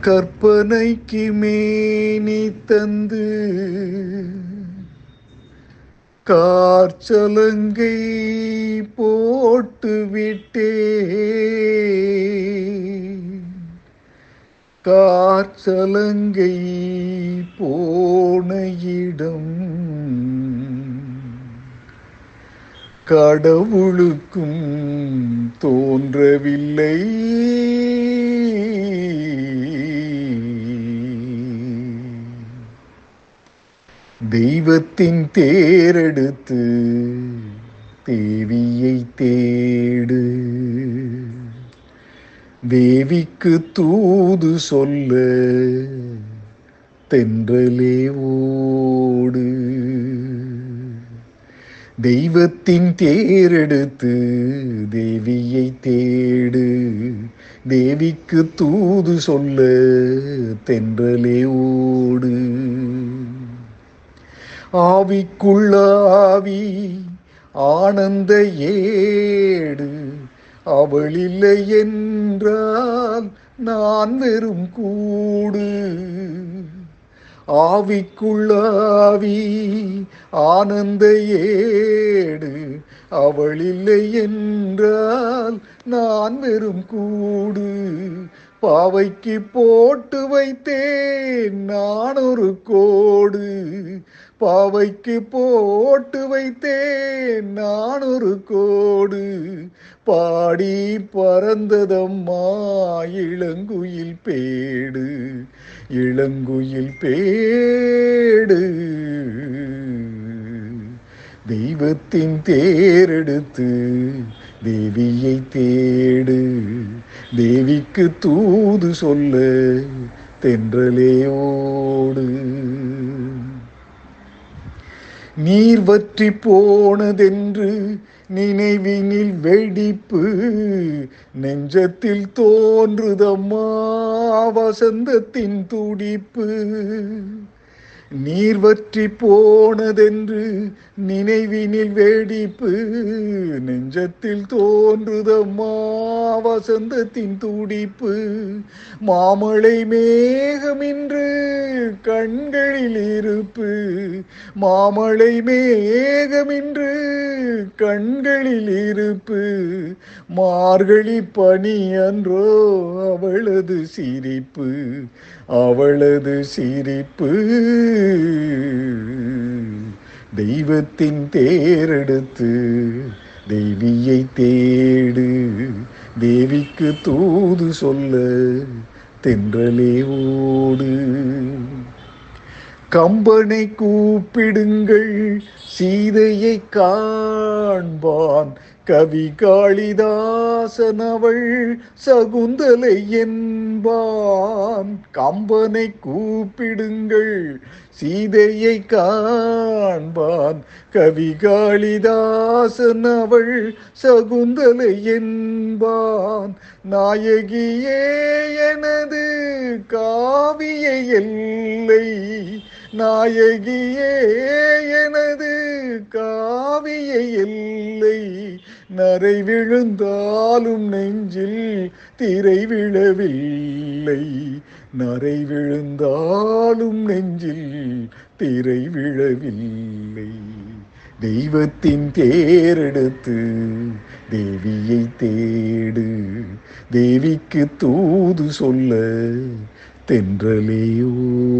கற்பனைக்கு மேனி தந்து கார்ச்சலங்கை போட்டு விட்டே கார்ச்சலங்கை போன இடம் கடவுளுக்கும் தோன்றவில்லை தெய்வத்தின் தேரெடுத்து தேவியை தேடு தேவிக்கு தூது சொல்ல தென்றலே ஓடு தெய்வத்தின் தேரெடுத்து தேவியை தேடு தேவிக்கு தூது சொல்ல தென்றலே ஓடு ஆவிக்குள்ள ஆவி ஆனந்த ஏடு அவள் இல்லை என்றால் நான் வெறும் கூடு ஆவிக்குள்ளாவி ஆனந்த ஏடு அவள் இல்லை என்றால் நான் வெறும் கூடு பாவைக்கு போட்டு வைத்தேன் நான் ஒரு கோடு பாவைக்கு போட்டு வைத்தேன் நான் ஒரு கோடு பாடி பறந்ததம்மா இளங்குயில் பேடு இளங்குயில் பேடு தெய்வத்தின் தேரெடுத்து தேவியை தேடு தேவிக்கு தூது சொல்ல தென்றலே ஓடு நீர் வற்றி போனதென்று நினைவினில் வெடிப்பு நெஞ்சத்தில் தோன்றுதம்மா வசந்தத்தின் துடிப்பு நீர் வற்றி போனதென்று நினைவினில் வெடிப்பு நெஞ்சத்தில் தோன்றுதம்மா வசந்தத்தின் துடிப்பு மாமழை மேகமின்று கண்களில் இருப்பு மாமழை மேகமின்று கண்களில் இருப்பு மார்கழி பனி அன்றோ அவளது சிரிப்பு அவளது சிரிப்பு தெய்வத்தின் தேரெடுத்து தேவியை தேடு தேவிக்கு தூது சொல்ல தென்றலே ஓடு கம்பனை கூப்பிடுங்கள் சீதையை காண்பான் கவி காளிதாசன் அவள் சகுந்தலை என்பான் கம்பனை கூப்பிடுங்கள் சீதையை காண்பான் கவி காளிதாசன் அவள் சகுந்தலை என்பான் நாயகியே எனது காவிய எல்லை நாயகியே எனது காவிய எல்லை நரை விழுந்தாலும் நெஞ்சில் திரை விழவில்லை நரை விழுந்தாலும் நெஞ்சில் திரை விழவில்லை தெய்வத்தின் தேரெடுத்து தேவியை தேடு தேவிக்கு தூது சொல்ல தென்றலே